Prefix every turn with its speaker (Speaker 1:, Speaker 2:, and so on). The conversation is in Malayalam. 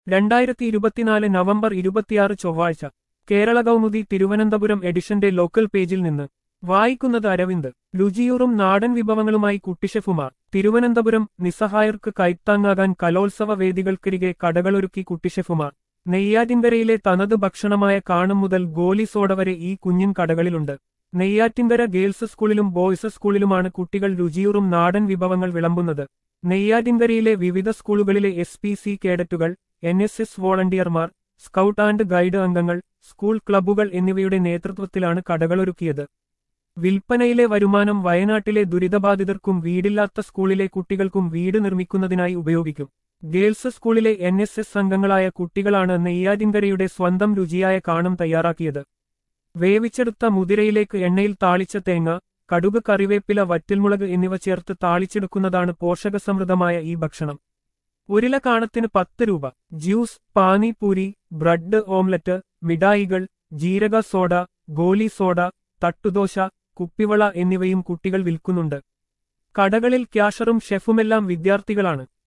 Speaker 1: രണ്ടായിരത്തി ഇരുപത്തിനാല് നവംബർ ഇരുപത്തിയാറ് ചൊവ്വാഴ്ച കേരള കൗമുദി തിരുവനന്തപുരം എഡിഷന്റെ ലോക്കൽ പേജിൽ നിന്ന് വായിക്കുന്നത് അരവിന്ദ് രുചിയൂറും നാടൻ വിഭവങ്ങളുമായി കുട്ടിഷെഫുമാർ തിരുവനന്തപുരം നിസ്സഹായർക്ക് കൈത്താങ്ങാകാൻ കലോത്സവ വേദികൾക്കരികെ കടകളൊരുക്കി കുട്ടിഷെഫുമാർ നെയ്യാറ്റിൻകരയിലെ തനത് ഭക്ഷണമായ കാണും മുതൽ ഗോലി സോഡ വരെ ഈ കുഞ്ഞിൻ കടകളിലുണ്ട് നെയ്യാറ്റിൻകര ഗേൾസ് സ്കൂളിലും ബോയ്സ് സ്കൂളിലുമാണ് കുട്ടികൾ രുചിയൂറും നാടൻ വിഭവങ്ങൾ വിളമ്പുന്നത് നെയ്യാറ്റിൻകരയിലെ വിവിധ സ്കൂളുകളിലെ എസ് പി സി കേഡറ്റുകൾ എൻ എസ് എസ് വോളണ്ടിയർമാർ സ്കൗട്ട് ആൻഡ് ഗൈഡ് അംഗങ്ങൾ സ്കൂൾ ക്ലബ്ബുകൾ എന്നിവയുടെ നേതൃത്വത്തിലാണ് കടകളൊരുക്കിയത് വിൽപ്പനയിലെ വരുമാനം വയനാട്ടിലെ ദുരിതബാധിതർക്കും വീടില്ലാത്ത സ്കൂളിലെ കുട്ടികൾക്കും വീട് നിർമ്മിക്കുന്നതിനായി ഉപയോഗിക്കും ഗേൾസ് സ്കൂളിലെ എൻ എസ് എസ് അംഗങ്ങളായ കുട്ടികളാണ് നെയ്യാറ്റിൻകരയുടെ സ്വന്തം രുചിയായ കാണും തയ്യാറാക്കിയത് വേവിച്ചെടുത്ത മുതിരയിലേക്ക് എണ്ണയിൽ താളിച്ച തേങ്ങ കടുക് കറിവേപ്പില വറ്റൽമുളക് എന്നിവ ചേർത്ത് താളിച്ചെടുക്കുന്നതാണ് പോഷകസമൃദ്ധമായ ഈ ഭക്ഷണം ഒരില കാണത്തിന് പത്ത് രൂപ ജ്യൂസ് പാനിപൂരി ബ്രെഡ് ഓംലറ്റ് മിഠായികൾ ജീരക സോഡ ഗോലി സോഡ തട്ടുദോശ കുപ്പിവള എന്നിവയും കുട്ടികൾ വിൽക്കുന്നുണ്ട് കടകളിൽ ക്യാഷറും ഷെഫുമെല്ലാം വിദ്യാർത്ഥികളാണ്